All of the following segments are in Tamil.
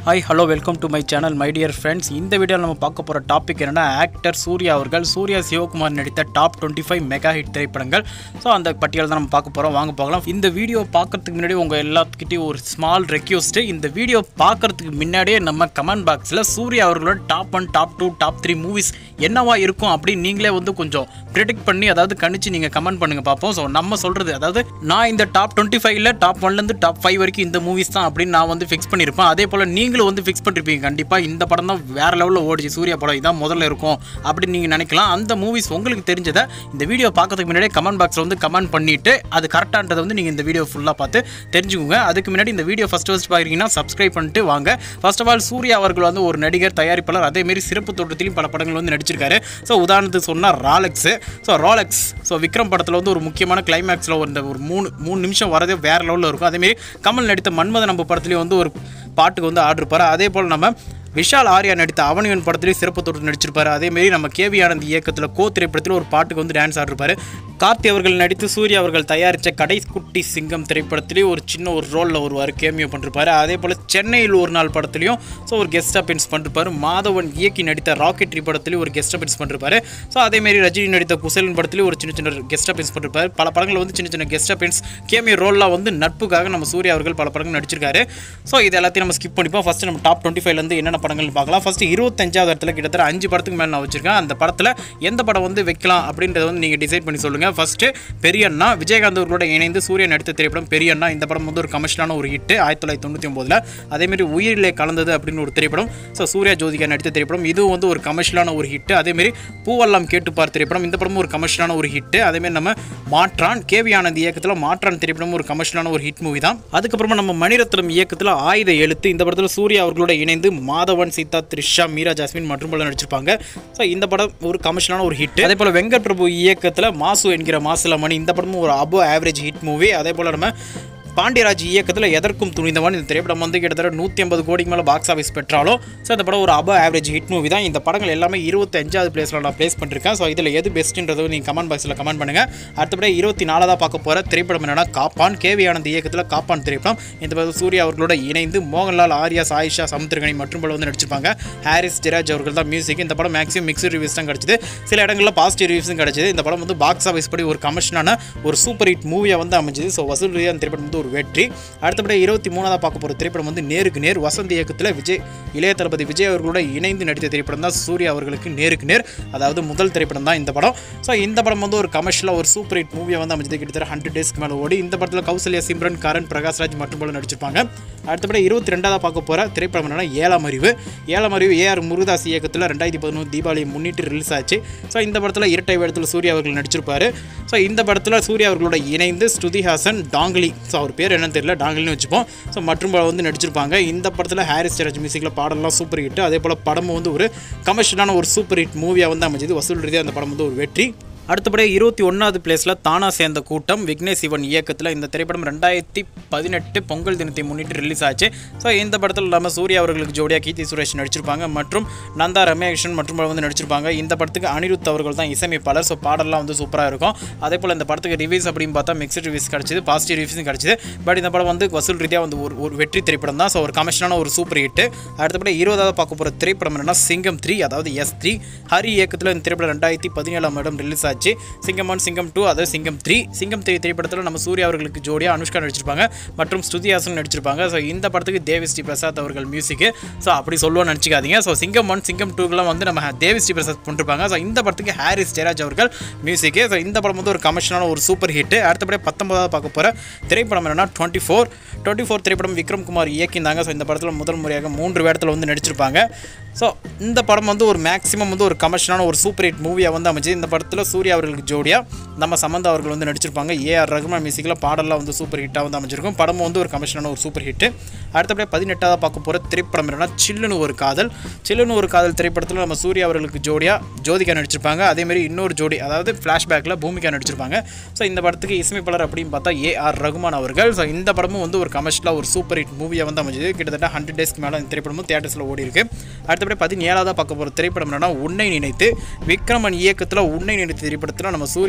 hi hello welcome to my channel my dear friends இந்த வீடியோவில் நம்ம பார்க்க போகிற டாபிக் என்னன்னா ஆக்டர் சூர்யா அவர்கள் சூர்யா சிவகுமார் நடித்த top twenty five mega hit திரைப்படங்கள் ஸோ அந்த பட்டியல் தான் நம்ம பார்க்க போகிறோம் வாங்க பார்க்கலாம் இந்த வீடியோ பார்க்கறதுக்கு முன்னாடி உங்கள் எல்லாத்துக்கிட்டையும் ஒரு ஸ்மால் ரெக்யூஸ்ட்டு இந்த வீடியோ பார்க்கறதுக்கு முன்னாடியே நம்ம கமெண்ட் பாக்ஸில் சூர்யா அவர்களோட top one top two top three movies என்னவா இருக்கும் அப்படின்னு நீங்களே வந்து கொஞ்சம் ப்ரிடிக்ட் பண்ணி அதாவது கணிச்சு நீங்கள் கமெண்ட் பண்ணுங்கள் பார்ப்போம் ஸோ நம்ம சொல்கிறது அதாவது நான் இந்த டாப் டுவெண்ட்டி ஃபைவ்ல டாப் ஒன்லேருந்து டாப் ஃபைவ் வரைக்கும் இந்த மூவிஸ் தான் அப்படின்னு நான் வந்து ஃபிக்ஸ் பண்ணியிருப்பேன் அதே போல் நீங்களும் வந்து ஃபிக்ஸ் பண்ணிருப்பீங்க கண்டிப்பாக இந்த படம் தான் வேறு லெவலில் ஓடிச்சு சூர்யா படம் இதான் முதல்ல இருக்கும் அப்படின்னு நீங்கள் நினைக்கலாம் அந்த மூவிஸ் உங்களுக்கு தெரிஞ்சதை இந்த வீடியோ பார்க்கறதுக்கு முன்னாடியே கமெண்ட் பாக்ஸில் வந்து கமெண்ட் பண்ணிவிட்டு அது கரெக்டான்றதை வந்து நீங்கள் இந்த வீடியோ ஃபுல்லாக பார்த்து தெரிஞ்சுக்கோங்க அதுக்கு முன்னாடி இந்த வீடியோ ஃபஸ்ட் ஃபஸ்ட் பார்க்குறீங்கன்னா சப்ஸ்கிரைப் பண்ணிட்டு வாங்க ஃபர்ஸ்ட் ஆஃப் ஆல் சூர்யா அவர்கள் வந்து ஒரு நடிகர் தயாரிப்பாளர் அதேமாரி சிறப்பு தோட்டத்திலையும் பல படங்கள் வந்து நடிச்சிருக்காரு ஸோ உதாரணத்துக்கு சொன்னால் Rolex so Rolex so Vikram படத்தில் வந்து ஒரு முக்கியமான கிளைமேக்ஸில் ஒரு ஒரு மூணு மூணு நிமிஷம் வரதே வேறு லெவலில் இருக்கும் அதேமாரி கமல் நடித்த மன்மத நம்ம படத்துலேயும் வந்து ஒரு பாட்டுக்கு வந்து ஆர்டர் இருப்பார் அதே போல் நம்ம விஷால் ஆர்யா நடித்த அவனியன் படத்துலேயும் சிறப்பு தொட்டு நடிச்சிருப்பாரு அதேமாரி நம்ம கேவி ஆனந்த் இயக்கத்தில் கோ திரைப்படத்தில் ஒரு பாட்டுக்கு வந்து டான்ஸ் ஆடிருப்பாரு கார்த்தி அவர்கள் நடித்து சூர்யா அவர்கள் தயாரித்த கடைக்குட்டி சிங்கம் திரைப்படத்திலேயும் ஒரு சின்ன ஒரு ரோலில் வருவார் கேமியோ பண்ணிருப்பாரு அதே போல் சென்னையில் ஒரு நாள் படத்துலையும் ஸோ ஒரு கெஸ்ட் அப்பியன்ஸ் பண்ணிருப்பாரு மாதவன் இயக்கி நடித்த ராக்கெட்ரி படத்துலையும் ஒரு கெஸ்ட் அப்பியன்ஸ் பண்ணிருப்பாரு ஸோ அதேமாரி ரஜினி நடித்த குசலன் படத்துலையும் ஒரு சின்ன சின்ன கெஸ்ட் அப்பியன்ஸ் பண்ணிருப்பாரு பல படங்கள் வந்து சின்ன சின்ன கெஸ்ட் அப்பியன்ஸ் கேமியோ ரோல்லாம் வந்து நட்புக்காக நம்ம சூர்யா அவர்கள் பல படங்கள் நடிச்சிருக்காரு ஸோ இது எல்லாத்தையும் நம்ம ஸ்கிப் பண்ணிப்போம் ஃபஸ்ட்டு நம்ம டாப் டுவெண்ட்டி ஃபைவ்லேருந்து என்னென்ன படங்கள் பார்க்கலாம் ஃபஸ்ட்டு இருபத்தஞ்சாவது இடத்துல கிட்டத்தட்ட அஞ்சு படத்துக்கு மேலே நான் வச்சிருக்கேன் அந்த படத்தில் எந்த படம் வந்து வைக்கலாம் அப்படின்றத வந்து நீங்கள் டிசைட் பண்ணி சொல்லுங்கள் ஃபஸ்ட்டு பெரியண்ணா விஜயகாந்த் அவர்களோட இணைந்து சூர்யா நடித்த திரைப்படம் பெரியண்ணா இந்த படம் வந்து ஒரு கமர்ஷியலான ஒரு ஹிட் ஆயிரத்தி தொள்ளாயிரத்தி தொண்ணூற்றி ஒம்போதில் அதேமாரி உயிரிலே கலந்தது அப்படின்னு ஒரு திரைப்படம் ஸோ சூர்யா ஜோதிகா நடித்த திரைப்படம் இதுவும் வந்து ஒரு கமர்ஷியலான ஒரு ஹிட் அதேமாரி பூவெல்லாம் கேட்டுப்பார் திரைப்படம் இந்த படமும் ஒரு கமர்ஷியலான ஒரு ஹிட் அதேமாரி நம்ம மாற்றான் கேவி ஆனந்த் இயக்கத்தில் மாற்றான் திரைப்படம் ஒரு கமர்ஷியலான ஒரு ஹிட் மூவி தான் அதுக்கப்புறமா நம்ம மணிரத்னம் இயக்கத்தில் ஆயுத எழுத்து இந்த படத்தில் சூர்யா அவர்களோட இணைந்து மாதவன் சீதா த்ரிஷா மீரா ஜாஸ்மின் மற்றும் பல நடிச்சிருப்பாங்க ஸோ இந்த படம் ஒரு கமர்ஷியலான ஒரு ஹிட் அதே போல் வெங்கட் பிரபு இயக்கத்தில் மாசு என்கிற மாசில மணி இந்த படமும் ஒரு அபோ ஆவரேஜ் ஹிட் மூவி அதே போல் நம்ம பாண்டியராஜ் இயக்கத்தில் எதற்கும் துணிந்தவன் இந்த திரைப்படம் வந்து கிட்டத்தட்ட நூற்றி ஐம்பது கோடிக்கு மேலே பாக்ஸ் ஆஃபீஸ் பெற்றாலும் ஸோ இந்த படம் ஒரு அப ஆவரேஜ் ஹிட் மூவி தான் இந்த படங்கள் எல்லாமே இருபத்தஞ்சாவது பிளேஸில் நான் ப்ளேஸ் பண்ணிருக்கேன் ஸோ இதில் எது பெஸ்ட்டுன்றதை நீங்கள் கமெண்ட் பாக்ஸில் கமெண்ட் பண்ணுங்கள் அடுத்தபடி இருபத்தி நாலாவதாக பார்க்க போகிற திரைப்படம் என்னன்னா காப்பான் கேவி ஆனந்த் இயக்கத்தில் காப்பான் திரைப்படம் இந்த படம் சூர்யா அவர்களோட இணைந்து மோகன்லால் ஆர்யா சாயிஷா சமுத்திரகனி மற்றும் பல வந்து நடிச்சிருப்பாங்க ஹாரிஸ் ஜெராஜ் அவர்கள் தான் மியூசிக் இந்த படம் மேக்ஸிமம் மிக்ஸ்டு ரிவ்யூஸ் தான் கிடச்சிது சில இடங்களில் பாசிட்டிவ் ரிவ்யூஸும் கிடச்சிது இந்த படம் வந்து பாக்ஸ் ஆஃபீஸ் படி ஒரு கமர்ஷனான ஒரு சூப்பர் ஹிட் மூவியாக வந்து அமைஞ்சது ஸோ வசூல் ரீதியாக அந்த திரைப்படம் வந்து ஒரு வெற்றி அடுத்தபடி இருபத்தி மூணாவதாக பார்க்க போகிற திரைப்படம் வந்து நேருக்கு நேர் வசந்த் இயக்கத்தில் விஜய் இளைய தளபதி விஜய் அவர்களோட இணைந்து நடித்த திரைப்படம் தான் சூர்யா அவர்களுக்கு நேருக்கு நேர் அதாவது முதல் திரைப்படம் தான் இந்த படம் ஸோ இந்த படம் வந்து ஒரு கமர்ஷியலாக ஒரு சூப்பர் ஹிட் மூவியாக வந்து அமைஞ்சது கிட்டத்தட்ட ஹண்ட்ரட் டேஸ்க்கு மேலே ஓடி இந்த படத்தில் கௌசல்யா சிம்ரன் கரண் பிரகாஷ்ராஜ் மற்றும் போல நடிச்சிருப்பாங்க அடுத்தபடி இருபத்தி ரெண்டாவது பார்க்க போகிற திரைப்படம் என்னன்னா ஏழாம் அறிவு ஏழாம் அறிவு ஏஆர் முருகதாஸ் இயக்கத்தில் ரெண்டாயிரத்தி பதினொன்று தீபாவளியை முன்னிட்டு ரிலீஸ் ஆச்சு ஸோ இந்த படத்தில் இரட்டை வேடத்தில் சூர்யா அவர்கள் நடிச்சிருப்பாரு ஸோ இந்த படத்தில் சூர்யா அவர்களோட இணைந்து ஸ்ருதிஹாசன் டாங்லி ஸோ அவர் பேர் என்னன்னு தெரியல டாங்கல்னு வச்சுப்போம் ஸோ மற்றும் பல வந்து நடிச்சிருப்பாங்க இந்த படத்தில் ஹாரிஸ் ஜெராஜ் மியூசிக்கில் பாடலாம் சூப்பர் ஹிட் அதே போல் படமும் வந்து ஒரு கமர்ஷியலான ஒரு சூப்பர் ஹிட் மூவியாக வந்து அமைஞ்சது வசூல் ரீதியாக அந்த படம் வந்து ஒரு வெற்றி அடுத்தபடி இருபத்தி ஒன்றாவது பிளேஸில் தானா சேர்ந்த கூட்டம் விக்னேஷ் சிவன் இயக்கத்தில் இந்த திரைப்படம் ரெண்டாயிரத்தி பதினெட்டு பொங்கல் தினத்தை முன்னிட்டு ரிலீஸ் ஆச்சு ஸோ இந்த படத்தில் இல்லாமல் சூர்யா அவர்களுக்கு ஜோடியாக கீர்த்தி சுரேஷ் நடிச்சிருப்பாங்க மற்றும் நந்தா ரமேஷன் மற்றும் பலர் வந்து நடிச்சிருப்பாங்க இந்த படத்துக்கு அனிருத் அவர்கள் தான் இசையமைப்பாளர் ஸோ பாடலாம் வந்து சூப்பராக இருக்கும் அதே போல் இந்த படத்துக்கு ரிவ்யூஸ் அப்படின்னு பார்த்தா மிக்சட் ரிவ்யூஸ் கிடச்சிது பாசிட்டிவ் ரிவ்யூஸும் கிடச்சிது பட் இந்த படம் வந்து வசூல் ரீதியாக வந்து ஒரு ஒரு வெற்றி திரைப்படம் தான் ஸோ ஒரு கமர்ஷனான ஒரு சூப்பர் ஹிட் அடுத்தபடி இருபதாவது பார்க்க போகிற திரைப்படம் என்னன்னா சிங்கம் த்ரீ அதாவது எஸ் த்ரீ ஹரி இயக்கத்தில் இந்த திரைப்படம் ரெண்டாயிரத்தி பதினேழாம் இடம் ரிலீஸ் ஆச்சு சிங்கம் ஒன் சிங்கம் டூ அதாவது சிங்கம் த்ரீ சிங்கம் த்ரீ திரைப்படத்தில் நம்ம சூர்யா அவர்களுக்கு ஜோடியாக அனுஷ்கா நடிச்சிருப்பாங்க மற்றும் ஸ்ருதிஹாசன் நடிச்சிருப்பாங்க ஸோ இந்த படத்துக்கு தேவிஸ்ரீ பிரசாத் அவர்கள் மியூசிக்கு ஸோ அப்படி சொல்லுவோம்னு நினச்சிக்காதீங்க ஸோ சிங்கம் ஒன் சிங்கம் டூக்கெலாம் வந்து நம்ம தேவிஸ்ரீ பிரசாத் பண்ணிருப்பாங்க ஸோ இந்த படத்துக்கு ஹாரிஸ் ஜெயராஜ் அவர்கள் மியூசிக்கு ஸோ இந்த படம் வந்து ஒரு கமர்ஷனான ஒரு சூப்பர் ஹிட் அடுத்தபடி பத்தொன்பதாவது பார்க்க போகிற திரைப்படம் என்னன்னா டுவெண்ட்டி ஃபோர் டுவெண்ட்டி ஃபோர் திரைப்படம் விக்ரம் குமார் இயக்கியிருந்தாங்க ஸோ இந்த படத்தில் முதல் முறையாக மூன்று வேடத்தில் வந்து நடிச்சிருப்பாங்க ஸோ இந்த படம் வந்து ஒரு மேக்ஸிமம் வந்து ஒரு கமர்ஷியலான ஒரு சூப்பர் ஹிட் மூவியாக வந்து அமைச்சு இந்த படத்தில் சூர்யா அவர்களுக்கு ஜோடியாக நம்ம சமந்தா அவர்கள் வந்து நடிச்சிருப்பாங்க ஏஆர் ரகுமான் மியூசிக்கில் பாடலாம் வந்து சூப்பர் ஹிட்டாக வந்து அமைச்சிருக்கும் படமும் வந்து ஒரு கமர்ஷியலான ஒரு சூப்பர் ஹிட் அடுத்தபடியாக பதினெட்டாவது பார்க்க போகிற திரைப்படம் என்னன்னா சில்லுன்னு ஒரு காதல் சில்லுன்னு ஒரு காதல் திரைப்படத்தில் நம்ம சூர்யா அவர்களுக்கு ஜோடியாக ஜோதிகா நடிச்சிருப்பாங்க அதேமாரி இன்னொரு ஜோடி அதாவது ஃப்ளாஷ்பேக்கில் பூமிகா நடிச்சிருப்பாங்க ஸோ இந்த படத்துக்கு இசையமைப்பாளர் அப்படின்னு பார்த்தா ஏஆர் ரகுமான் அவர்கள் ஸோ இந்த படமும் வந்து ஒரு கமர்ஷியலாக ஒரு சூப்பர் ஹிட் மூவியாக வந்து அமைஞ்சது கிட்டத்தட்ட ஹண்ட்ரட் டேஸ்க்கு மேலே இந்த திரைப்படமும் தேட்டர்ஸில் ஓடி இருக்கு அடுத்தபடி பதினேழாவதாக பார்க்க போகிற திரைப்படம் என்னன்னா உன்னை நினைத்து விக்ரமன் இயக்கத்தில் உன்னை நினைத்து திரைப்படத்தில் நம்ம சூர்யா அவர்களுக்கு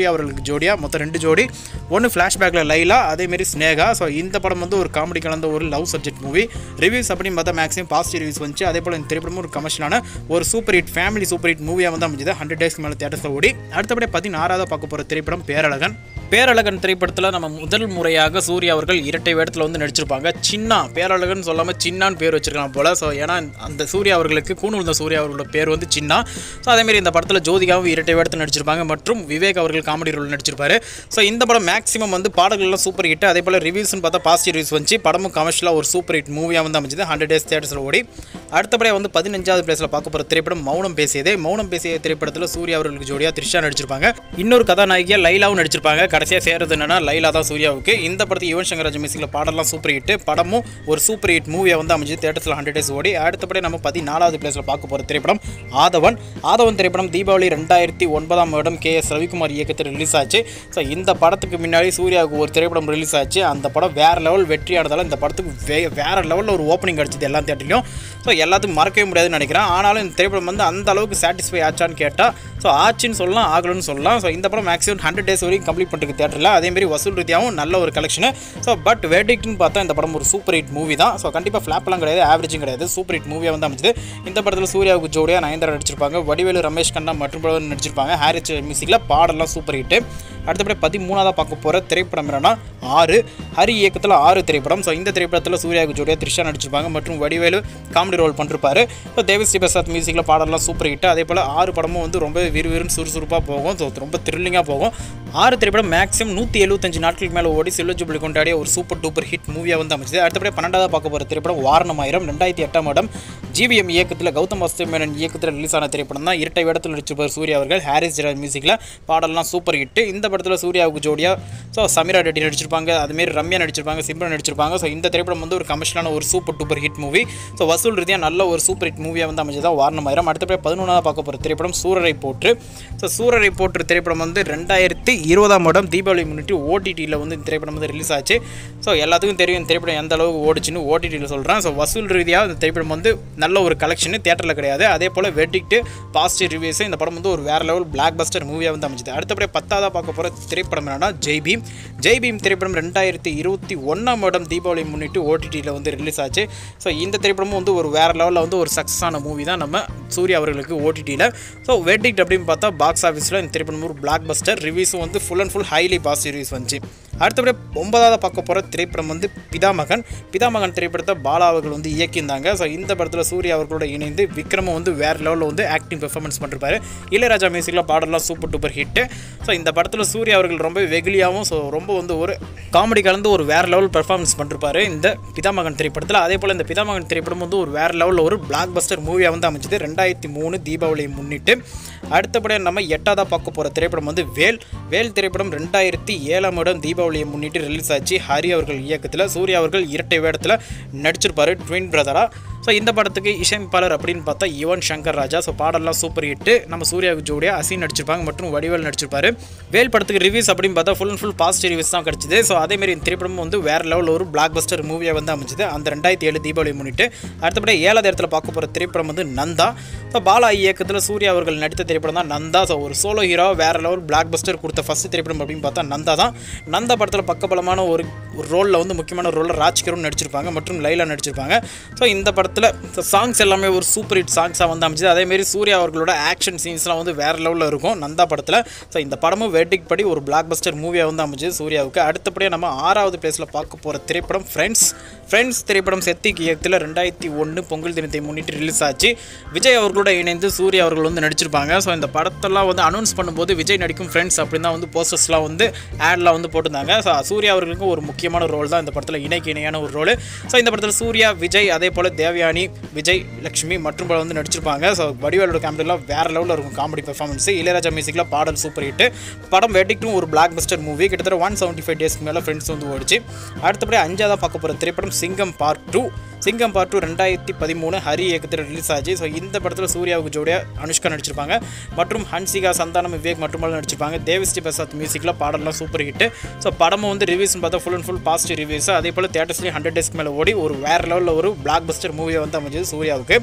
சூர்யாவுக்கு ஜோடியா மொத்தம் ரெண்டு ஜோடி ஒன்று ஃப்ளாஷ்பேக்கில் லைலா அதேமாரி ஸ்னேகா ஸோ இந்த படம் வந்து ஒரு காமெடி கலந்த ஒரு லவ் சப்ஜெக்ட் மூவி ரிவ்யூஸ் அப்படின்னு பார்த்தா மேக்ஸிமம் பாசிட்டிவ் ரிவ்யூஸ் வந்துச்சு அதே போல் இந்த திரைப்படமும் ஒரு கமர்ஷியலான ஒரு super hit family super hit மூவியாக வந்து அமைஞ்சது ஹண்ட்ரட் டேஸ்க்கு மேலே தேட்டர்ஸில் ஓடி அடுத்தபடி பதினாறாவது பார்க்க போகிற திரைப்படம் பேரழகன் பேரழகன் திரைப்படத்தில் நம்ம முதல் முறையாக சூர்யா அவர்கள் இரட்டை வேடத்தில் வந்து நடிச்சிருப்பாங்க சின்னா பேரழகன் சொல்லாமல் சின்னான்னு பேர் வச்சிருக்கலாம் போல ஸோ ஏன்னா அந்த சூர்யா அவர்களுக்கு கூணுந்த சூர்யா அவர்களோட பேர் வந்து சின்னா ஸோ அதேமாரி இந்த படத்தில் ஜோதிகாவும் இரட்டை வேடத்தில் நடிச்சிருப்பாங்க மற்றும் விவேக் அவர்கள் காமெடி ரோல் நடிச்சிருப்பாரு ஸோ இந்த படம் மேக்ஸிமம் வந்து பாடல்கள்லாம் சூப்பர் ஹிட் அதே போல் ரிவ்யூஸ்னு பார்த்தா பாசிட்டிவ் ரிவ்யூஸ் வந்துச்சு படமும் கமர்ஷியலாக ஒரு சூப்பர் ஹிட் மூவியாக வந்து அமைஞ்சது ஹண்ட்ரட் டேஸ் தேட்டர்ஸில் ஓடி அடுத்தபடியாக வந்து பதினஞ்சாவது பிளேஸில் பார்க்க போகிற திரைப்படம் மௌனம் பேசியதே மௌனம் பேசிய திரைப்படத்தில் சூர்யா அவர்களுக்கு ஜோடியாக த்ரிஷா நடிச்சிருப்பாங்க இன்னொரு கதாநாயகியாக லைலாவும் நடிச்சிருப்பாங்க கடைசியாக சேர்றது என்னன்னா லைலா தான் சூர்யாவுக்கு இந்த படத்துக்கு யுவன் சங்கர் ராஜ் மியூசிக்கில் பாடலாம் சூப்பர் ஹிட் படமும் ஒரு சூப்பர் ஹிட் மூவியாக வந்து அமைஞ்சு தேட்டர்ஸில் ஹண்ட்ரட் டேஸ் ஓடி அடுத்தபடி நம்ம பதினாலாவது பிளேஸில் பார்க்க போகிற திரைப்படம் ஆதவன் ஆதவன் திரைப்படம் தீபாவளி ரெண்டாயிரத்தி ஒன்பதாம் வருடம் கே எஸ் ரவிக்குமார் இயக்கத்தில் ரிலீஸ் ஆச்சு ஸோ இந்த படத்துக்கு முன்னாடி சூர்யாவுக்கு ஒரு திரைப்படம் ரிலீஸ் ஆச்சு அந்த படம் வேற லெவல் வெற்றியானதால இந்த படத்துக்கு வே வேற லெவலில் ஒரு ஓப்பனிங் கிடச்சிது எல்லா தேட்டர்லையும் ஸோ எல்லாத்துக்கும் மறக்கவே முடியாதுன்னு நினைக்கிறேன் ஆனாலும் இந்த திரைப்படம் வந்து அந்த அளவுக்கு சாட்டிஸ்ஃபை ஆச்சான்னு கேட்டால் ஸோ ஆச்சுன்னு சொல்லலாம் ஆகலன்னு சொல்லலாம் ஸோ இந்த படம் மேக்ஸிமம் ஹண்ட்ரட் டேஸ் வரைக்கும் கம்ப்ளீட் பண்ணிருக்கு தேட்டரில் அதேமாரி வசூல் ரீதியாகவும் நல்ல ஒரு கலெக்ஷனு ஸோ பட் வேடிக்ட்னு பார்த்தா இந்த படம் ஒரு சூப்பர் ஹிட் மூவி தான் ஸோ கண்டிப்பாக ஃப்ளாப்லாம் கிடையாது ஆவரேஜும் கிடையாது சூப்பர் ஹிட் மூவியாக வந்து அமைச்சது இந்த படத்தில் சூர்யாவுக்கு ஜோடியாக நயன்தாரா நடிச்சிருப்பாங்க வடிவேலு ரமேஷ் கண்ணா மற்றும் பலரும் நடிச்சிருப்பாங்க ஹாரிச் மியூசிக்கில் பாடலாம் சூப்பர் ஹிட்டு அடுத்தபடி பதிமூணாவதாக பார்க்க போகிற திரைப்படம் என்னன்னா ஆறு ஹரி இயக்கத்தில் ஆறு திரைப்படம் ஸோ இந்த திரைப்படத்தில் சூர்யாவுக்கு ஜோடியாக த்ரிஷா நடிச்சிருப்பாங்க மற்றும் வடிவேலு காமெடி ரோல் பண்ணிருப்பாரு ஸோ தேவி ஸ்ரீ பிரசாத் மியூசிக்கில் பாடலாம் சூப்பர் ஹிட் அதே போல் ஆறு படமும் வந்து ரொம்ப விறுவிறுன்னு சுறுசுறுப்பாக போகும் ஸோ ரொம்ப த்ரில்லிங்காக போகும் ஆறு திரைப்படம் மேக்ஸிமம் நூற்றி எழுபத்தஞ்சு நாட்களுக்கு மேலே ஓடி சில்வர் ஜூபிலி கொண்டாடிய ஒரு சூப்பர் டூப்பர் ஹிட் மூவியாக வந்து அமைச்சது அடுத்தபடி பன்னெண்டாவது பார்க்க போகிற திரைப்படம் வாரணமாயிரம் ரெண்டாயிரத்தி எட்டாம் இடம் ஜிவிஎம் இயக்கத்தில் கௌதம் வாசுதேவ் மேனன் இயக்கத்தில் ரிலீஸ் ஆன திரைப்படம் தான் இரட்டை வேடத்தில் நடிச்சிருப்பார் சூர்யா அவர்கள் ஹாரிஸ் ஜெராஜ் மியூசிக்கில் பாடலாம் சூப்பர் ஹிட் இந்த படத்தில் சூர்யாவுக்கு ஜோடியாக ஸோ சமீரா ரெட்டி நடிச்சிருப்பாங்க அதுமாரி ரம்யா நடிச்சிருப்பாங்க சிம்ரன் நடிச்சிருப்பாங்க ஸோ இந்த திரைப்படம் வந்து ஒரு கமர்ஷியலான ஒரு super duper hit movie so வசூல் ரீதியாக நல்ல ஒரு சூப்பர் ஹிட் மூவியாக வந்து அமைஞ்சதான் வாரணமாயிரம் அடுத்தபடி பதினொன்றாவது பார்க்க போகிற திரைப்படம் சூரரை போற்று ஸோ சூரரை போற்று திரைப்படம் வந்து ரெண்டாயிரத்தி இருபதாம் இடம் தீபாவளி முன்னிட்டு ஓடிடியில் வந்து இந்த திரைப்படம் வந்து ரிலீஸ் ஆச்சு ஸோ எல்லாத்துக்கும் தெரியும் இந்த திரைப்படம் எந்த அளவுக்கு ஓடிச்சுன்னு ஓடிடியில் சொல்கிறேன் ஸோ வசூல் ரீதியாக இந்த திரைப்படம் வந்து நல்ல ஒரு கலெக்ஷன் தேட்டரில் கிடையாது அதே போல் வெட்டிக்ட்டு பாசிட்டிவ் ரிவ்யூஸ் இந்த படம் வந்து ஒரு வேறு லெவல் பிளாக் பஸ்டர் மூவியாக வந்து அமைஞ்சது அடுத்தபடியே பத்தாவதாக பார்க்க போகிற திரைப்படம் என்னன்னா ஜெய் பீம் ஜெய் பீம் திரைப்படம் ரெண்டாயிரத்தி இருபத்தி ஒன்றாம் இடம் தீபாவளி முன்னிட்டு ஓடிடியில் வந்து ரிலீஸ் ஆச்சு ஸோ இந்த திரைப்படமும் வந்து ஒரு வேறு லெவலில் வந்து ஒரு சக்ஸஸ் ஆன மூவி தான் நம்ம சூர்யா அவர்களுக்கு ஓடிடியில் ஸோ வெட்டிக்ட் அப்படின்னு பார்த்தா பாக்ஸ் ஆஃபீஸில் இந்த திரைப்படம் ஒரு பிளாக் பஸ்டர் ரிவ்யூஸும் வந்து full and full highly positive reviews வந்துச்சு அடுத்தபடி ஒன்பதாவது பார்க்க போகிற திரைப்படம் வந்து பிதாமகன் பிதாமகன் திரைப்படத்தை பாலா அவர்கள் வந்து இயக்கியிருந்தாங்க ஸோ இந்த படத்தில் சூர்யா அவர்களோட இணைந்து விக்ரமும் வந்து வேறு லெவலில் வந்து ஆக்டிங் பெர்ஃபார்மன்ஸ் பண்ணிருப்பாரு இளையராஜா மியூசிக்கில் பாடலாம் சூப்பர் டூப்பர் ஹிட்டு ஸோ இந்த படத்தில் சூர்யா அவர்கள் ரொம்ப வெகுலியாகவும் ஸோ ரொம்ப வந்து ஒரு காமெடி கலந்து ஒரு வேறு லெவல் பெர்ஃபார்மன்ஸ் பண்ணிருப்பாரு இந்த பிதாமகன் திரைப்படத்தில் அதே போல் இந்த பிதாமகன் திரைப்படம் வந்து ஒரு வேறு லெவலில் ஒரு பிளாக் பஸ்டர் மூவியாக வந்து அமைச்சது ரெண்டாயிரத்தி மூணு தீபாவளியை முன்னிட்டு அடுத்தபடியாக நம்ம எட்டாவதாக பார்க்க போகிற திரைப்படம் வந்து வேல் வேல் திரைப்படம் ரெண்டாயிரத்தி ஏழாம் இடம் தீபாவளியை முன்னிட்டு ரிலீஸ் ஆச்சு ஹரி அவர்கள் இயக்கத்தில் சூர்யா அவர்கள் இரட்டை வேடத்தில் நடிச்சிருப்பாரு ட்வின் பிரதராக ஸோ இந்த படத்துக்கு இசையமைப்பாளர் அப்படின்னு பார்த்தா யுவன் சங்கர் ராஜா ஸோ பாடலாம் சூப்பர் ஹிட்டு நம்ம சூர்யாவுக்கு ஜோடியாக அசீன் நடிச்சிருப்பாங்க மற்றும் வடிவேல் நடிச்சிருப்பாரு வேல் படத்துக்கு ரிவ்யூஸ் அப்படின்னு பார்த்தா full and full positive reviews தான் கிடச்சிது ஸோ அதேமாரி இந்த திரைப்படம் வந்து வேறு லெவலில் ஒரு பிளாக் பஸ்டர் மூவியாக வந்து அமைஞ்சது அந்த ரெண்டாயிரத்தி ஏழு தீபாவளி முன்னிட்டு அடுத்தபடி ஏழாவது இடத்துல பார்க்க போகிற திரைப்படம் வந்து நந்தா ஸோ பாலா இயக்கத்தில் சூர்யா அவர்கள் நடித்த திரைப்படம் தான் நந்தா ஸோ ஒரு சோலோ ஹீரோ வேறு லெவல் பிளாக் பஸ்டர் கொடுத்த ஃபஸ்ட் திரைப்படம் அப்படின்னு பார்த்தா நந்தா தான் நந்தா படத்தில் பக்கபலமான ஒரு ரோலில் வந்து முக்கியமான ரோலில் ராஜ்கிரும் நடிச்சிருப்பாங்க மற்றும் லைலா நடிச்சிருப்பாங்க ஸோ இந்த படத்தில் சாங்ஸ் எல்லாமே ஒரு சூப்பர் ஹிட் சாங்ஸாக வந்து அமைச்சது அதேமாரி சூர்யா அவர்களோட ஆக்ஷன் சீன்ஸ்லாம் வந்து வேறு லெவலில் இருக்கும் நந்தா படத்தில் ஸோ இந்த படமும் வேட்டிக் படி ஒரு பிளாக் பஸ்டர் மூவியாக வந்து அமைச்சது சூர்யாவுக்கு அடுத்தபடியாக நம்ம ஆறாவது பிளேஸில் பார்க்க போகிற திரைப்படம் ஃப்ரெண்ட்ஸ் ஃப்ரெண்ட்ஸ் திரைப்படம் செத்திக் இயக்கத்தில் ரெண்டாயிரத்தி ஒன்று பொங்கல் தினத்தை முன்னிட்டு ரிலீஸ் ஆச்சு விஜய் அவர்களோட இணைந்து சூர்யா அவர்கள் வந்து நடிச்சிருப்பாங்க ஸோ இந்த படத்தெல்லாம் வந்து அனௌன்ஸ் பண்ணும்போது விஜய் நடிக்கும் ஃப்ரெண்ட்ஸ் அப்படின்னு தான் வந்து போஸ்டர்ஸ்லாம் வந்து ஆட்லாம் வந்து போட்டிருந்தாங்க ஸோ சூர்யா அவர்களுக்கு ஒரு முக்கியமான ரோல் தான் இந்த படத்தில் இணைக்கு இணையான ஒரு ரோல் ஸோ இந்த படத்தில் சூர்யா விஜய் அதே போல் தேவயானி விஜய் லக்ஷ்மி மற்றும் பல வந்து நடிச்சிருப்பாங்க ஸோ வடிவேலோட காமெடிலாம் வேறு லெவலில் இருக்கும் காமெடி பெர்ஃபார்மன்ஸ் இளையராஜா மியூசிக்கில் பாடல் சூப்பர் ஹிட் படம் வெட்டிக்கும் ஒரு பிளாக் பஸ்டர் மூவி கிட்டத்தட்ட ஒன் செவன்ட்டி ஃபைவ் டேஸ்க்கு மேலே ஃப்ரெண்ட்ஸ் வந்து ஓடிச்சு அடுத்தபடி அஞ்சாவதாக பார்க்க போகிற திரைப்படம் Singam part two Singam part two ரெண்டாயிரத்தி பதிமூணு ஹரி இயக்கத்தில் ரிலீஸ் ஆச்சு ஸோ இந்த படத்தில் சூர்யாவுக்கு ஜோடியாக அனுஷ்கா நடிச்சிருப்பாங்க மற்றும் ஹன்சிகா சந்தானம் விவேக் மற்றும் பலர் நடிச்சிருப்பாங்க தேவிஸ்ரீ பிரசாத் மியூசிக்கில் பாடலாம் சூப்பர் ஹிட் ஸோ படமும் வந்து ரிவ்யூஸ்னு பார்த்தா full and full positive reviews அதே போல் தேட்டர்ஸ்லேயும் ஹண்ட்ரட் டேஸ்க்கு மேலே ஓடி ஒரு வேறு லெவலில் ஒரு பிளாக் பஸ்டர் மூவியை வந்து அமைஞ்சது சூர்யாவுக்கு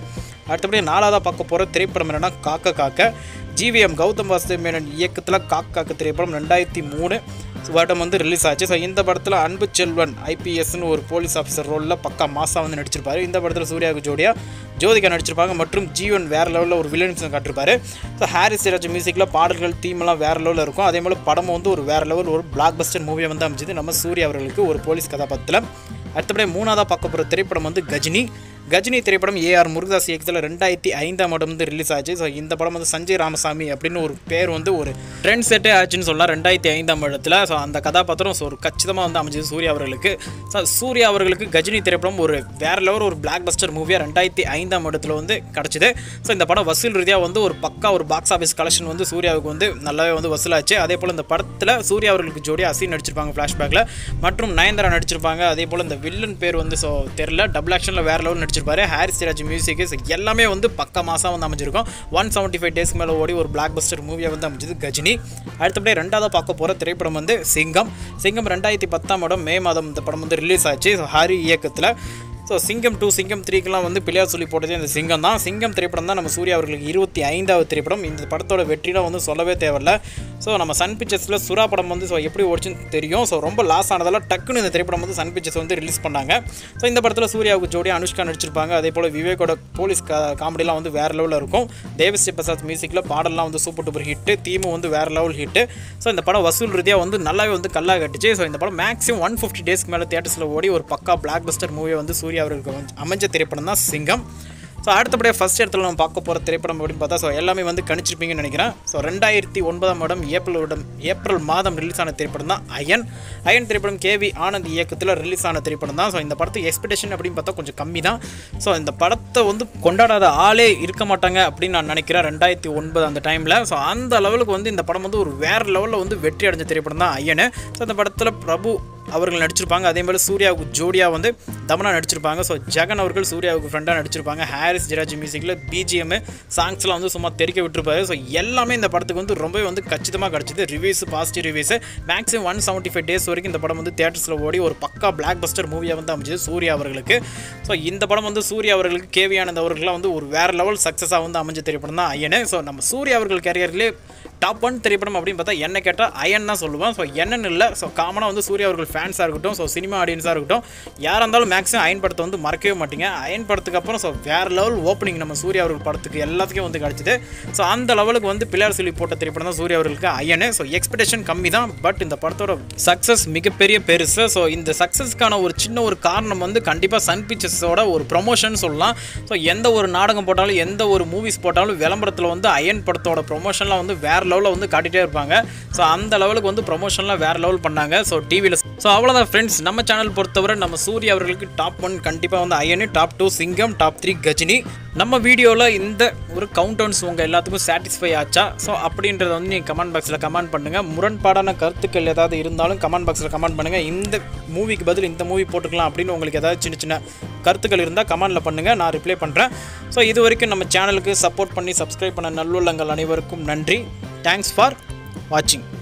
அடுத்தபடி நாலாவதாக பார்க்க போகிற திரைப்படம் என்னன்னா காக்க காக்க ஜிவிஎம் கௌதம் வாசுதேவ் மேனன் இயக்கத்தில் காக்க காக்க திரைப்படம் ரெண்டாயிரத்தி மூணு வருடம் வந்து ரிலீஸ் ஆச்சு ஸோ இந்த படத்தில் அன்பு செல்வன் ஐபிஎஸ்னு ஒரு போலீஸ் ஆஃபீஸர் ரோலில் பக்கா மாசா வந்து நடிச்சிருப்பாரு இந்த படத்தில் சூர்யாவுக்கு ஜோடியா ஜோதிகா நடிச்சிருப்பாங்க மற்றும் ஜீவன் வேறு லெவலில் ஒரு வில்லன்ஸ் காட்டிருப்பாரு ஸோ ஹாரிஸ் சிராஜ் மியூசிக்கில் பாடல்கள் தீமெல்லாம் வேறு லெவலில் இருக்கும் அதே போல் படமும் வந்து ஒரு வேறு லெவல் ஒரு பிளாக் பஸ்டர் மூவியை வந்து அமைஞ்சது நம்ம சூர்யா அவர்களுக்கு ஒரு போலீஸ் கதாபாத்திரத்தில் அடுத்தபடி மூணாவதாக பார்க்க போகிற திரைப்படம் வந்து கஜினி கஜினி திரைப்படம் ஏஆர் முருகதாஸ் இயக்கத்தில் ரெண்டாயிரத்தி ஐந்தாம் ஆண்டு வந்து ரிலீஸ் ஆச்சு ஸோ இந்த படம் வந்து சஞ்சய் ராமசாமி அப்படின்னு ஒரு பேர் வந்து ஒரு ட்ரெண்ட் செட்டே ஆச்சுன்னு சொல்லலாம் ரெண்டாயிரத்தி ஐந்தாம் இடத்துல ஸோ அந்த கதாபாத்திரம் ஸோ ஒரு கச்சிதமாக வந்து அமைஞ்சது சூர்யா அவர்களுக்கு ஸோ சூர்யா அவர்களுக்கு கஜினி திரைப்படம் ஒரு வேறு லெவல் ஒரு பிளாக் பஸ்டர் மூவியாக ரெண்டாயிரத்தி ஐந்தாம் இடத்துல வந்து கிடச்சிது ஸோ இந்த படம் வசூல் ரீதியாக வந்து ஒரு பக்கா ஒரு பாக்ஸ் ஆஃபீஸ் கலெக்ஷன் வந்து சூர்யாவுக்கு வந்து நல்லாவே வந்து வசூலாச்சு அதே போல் இந்த படத்தில் சூர்யா அவர்களுக்கு ஜோடி அசீன் நடிச்சிருப்பாங்க ஃப்ளாஷ்பேக்கில் மற்றும் நயன்தாரா நடிச்சிருப்பாங்க அதே போல் இந்த வில்லன் பேர் வந்து ஸோ தெரில டபுள் ஆக்ஷனில் வேறு லெவல் நடிச்சிருப்பாரு ஹாரிஸ் சிராஜ் மியூசிக் எல்லாமே வந்து பக்க மாதம் வந்து அமைஞ்சிருக்கும் ஒன் செவன்ட்டி ஃபைவ் டேஸ்க்கு மேலே ஓடி ஒரு பிளாக் பஸ்டர் மூவியாக வந்து அமைஞ்சது கஜினி அடுத்தபடி ரெண்டாவது பார்க்க போகிற திரைப்படம் வந்து சிங்கம் சிங்கம் ரெண்டாயிரத்தி பத்தாம் இடம் மே மாதம் இந்த படம் வந்து ரிலீஸ் ஆச்சு ஸோ ஹரி இயக்கத்தில் ஸோ சிங்கம் டூ சிங்கம் த்ரீக்கெலாம் வந்து பிள்ளையார் சொல்லி போட்டதே இந்த சிங்கம் தான் சிங்கம் திரைப்படம் தான் நம்ம சூர்யா அவர்களுக்கு இருபத்தி ஐந்தாவது திரைப்படம் இந்த படத்தோட வெற்றிலாம் வந்து சொல்லவே தேவையில்ல ஸோ நம்ம சன் பிக்சர்ஸில் சுறா படம் வந்து ஸோ எப்படி ஓடிச்சுன்னு தெரியும் ஸோ ரொம்ப லாஸ் ஆனதால் டக்குன்னு இந்த திரைப்படம் வந்து சன் பிக்சர்ஸ் வந்து ரிலீஸ் பண்ணாங்க ஸோ இந்த படத்தில் சூர்யாவுக்கு ஜோடி அனுஷ்கா நடிச்சிருப்பாங்க அதே போல் விவேக்கோட போலீஸ் கா காமெடிலாம் வந்து வேறு லெவலில் இருக்கும் தேவஸ்ரீ பிரசாத் மியூசிக்கில் பாடல்லாம் வந்து சூப்பர் டூப்பர் ஹிட்டு தீமும் வந்து வேறு லெவல் ஹிட்டு ஸோ இந்த படம் வசூல் ரீதியாக வந்து நல்லாவே வந்து கல்லா கட்டுச்சு ஸோ இந்த படம் மேக்ஸிமம் ஒன் ஃபிஃப்டி டேஸ்க்கு மேலே தேட்டர்ஸில் ஓடி ஒரு பக்கா பிளாக் பஸ்டர் மூவியை வந்து சூர்யா அவர்களுக்கு வந்து அமைஞ்ச திரைப்படம் தான் சிங்கம் ஸோ அடுத்தபடியாக ஃபஸ்ட் இடத்துல நம்ம பார்க்க போகிற திரைப்படம் அப்படின்னு பார்த்தா ஸோ எல்லாமே வந்து கணிச்சிருப்பீங்கன்னு நினைக்கிறேன் ஸோ ரெண்டாயிரத்தி ஒன்பதாம் இடம் ஏப்ரல் வருடம் ஏப்ரல் மாதம் ரிலீஸ் ஆன திரைப்படம் தான் அயன் அயன் திரைப்படம் கேவி ஆனந்த் இயக்கத்தில் ரிலீஸ் ஆன திரைப்படம் தான் ஸோ இந்த படத்துக்கு எக்ஸ்பெக்டேஷன் அப்படின்னு பார்த்தா கொஞ்சம் கம்மி தான் ஸோ இந்த படத்தை வந்து கொண்டாடாத ஆளே இருக்க மாட்டாங்க அப்படின்னு நான் நினைக்கிறேன் ரெண்டாயிரத்தி ஒன்பது அந்த டைமில் ஸோ அந்த லெவலுக்கு வந்து இந்த படம் வந்து ஒரு வேறு லெவலில் வந்து வெற்றி அடைஞ்ச திரைப்படம் தான் அய்யனு ஸோ இந்த படத்தில் பிரபு அவர்கள் நடிச்சிருப்பாங்க அதே மாதிரி சூர்யாவுக்கு ஜோடியாக வந்து தமனா நடிச்சிருப்பாங்க ஸோ ஜெகன் அவர்கள் சூர்யாவுக்கு ஃப்ரெண்டாக நடிச்சிருப்பாங்க ஹாரிஸ் ஜிராஜ் மியூசிக்கில் பிஜிஎம் சாங்ஸ்லாம் வந்து சும்மா தெரிக்க விட்டுருப்பாரு ஸோ எல்லாமே இந்த படத்துக்கு வந்து ரொம்பவே வந்து கச்சிதமாக கிடச்சிது reviews positive reviews maximum one seventy five days வரைக்கும் இந்த படம் வந்து தேட்டர்ஸில் ஓடி ஒரு பக்கா பிளாக் பஸ்டர் மூவியாக வந்து அமைஞ்சது சூர்யா அவர்களுக்கு ஸோ இந்த படம் வந்து சூர்யா அவர்களுக்கு கேவி ஆனந்த் அவர்கள்லாம் வந்து ஒரு வேறு லெவல் சக்ஸஸாக வந்து அமைஞ்ச திரைப்படம் தான் அயனு ஸோ நம்ம சூர்யா அவர்கள் கேரியர்லேயே டாப் ஒன் திரைப்படம் அப்படின்னு பார்த்தா என்ன கேட்டால் அயன் தான் சொல்லுவேன் ஸோ என்னன்னு இல்லை ஸோ காமனாக வந்து சூர்யா அவர்கள் ஃபேன்ஸாக இருக்கட்டும் ஸோ சினிமா ஆடியன்ஸாக இருக்கட்டும் யாராக இருந்தாலும் மேக்ஸிமம் அயன் படத்தை வந்து மறக்கவே மாட்டீங்க அயன் படத்துக்கு அப்புறம் ஸோ வேறு லெவல் ஓப்பனிங் நம்ம சூர்யா அவர்கள் படத்துக்கு எல்லாத்துக்கும் வந்து கிடச்சிது ஸோ அந்த லெவலுக்கு வந்து பிள்ளையார் சொல்லி போட்ட திரைப்படம் தான் சூர்யா அவர்களுக்கு அயனு ஸோ எக்ஸ்பெக்டேஷன் கம்மி தான் பட் இந்த படத்தோட சக்ஸஸ் மிகப்பெரிய பெருசு ஸோ இந்த சக்ஸஸ்க்கான ஒரு சின்ன ஒரு காரணம் வந்து கண்டிப்பாக சன் பிக்சர்ஸோட ஒரு ப்ரொமோஷன் சொல்லலாம் ஸோ எந்த ஒரு நாடகம் போட்டாலும் எந்த ஒரு மூவிஸ் போட்டாலும் விளம்பரத்தில் வந்து அயன் படத்தோட ப்ரொமோஷன்லாம் வந்து வேறு லெவலில் வந்து காட்டிகிட்டே இருப்பாங்க ஸோ அந்த லெவலுக்கு வந்து ப்ரொமோஷன்லாம் வேறு லெவல் பண்ணாங்க ஸோ டிவியில் ஸோ அவ்வளோதான் ஃப்ரெண்ட்ஸ் நம்ம சேனல் பொறுத்தவரை நம்ம சூர்யா அவர்களுக்கு டாப் ஒன் கண்டிப்பாக வந்து Ayan top two Singam top three Ghajini நம்ம வீடியோவில் இந்த ஒரு கவுண்டவுன்ஸ் உங்கள் எல்லாத்துக்கும் சாட்டிஸ்ஃபை ஆச்சா ஸோ அப்படின்றத வந்து நீங்கள் கமெண்ட் பாக்ஸில் கமெண்ட் பண்ணுங்கள் முரண்பாடான கருத்துக்கள் ஏதாவது இருந்தாலும் கமெண்ட் பாக்ஸில் கமெண்ட் பண்ணுங்கள் இந்த மூவிக்கு பதில் இந்த மூவி போட்டுக்கலாம் அப்படின்னு உங்களுக்கு ஏதாவது சின்ன சின்ன கருத்துக்கள் இருந்தால் கமெண்டில் பண்ணுங்கள் நான் ரிப்ளை பண்ணுறேன் ஸோ இது வரைக்கும் நம்ம சேனலுக்கு சப்போர்ட் பண்ணி சப்ஸ்கிரைப் பண்ண நல்லுள்ளங்கள் அனைவருக்கும் நன்றி தேங்க்ஸ் ஃபார் வாட்சிங்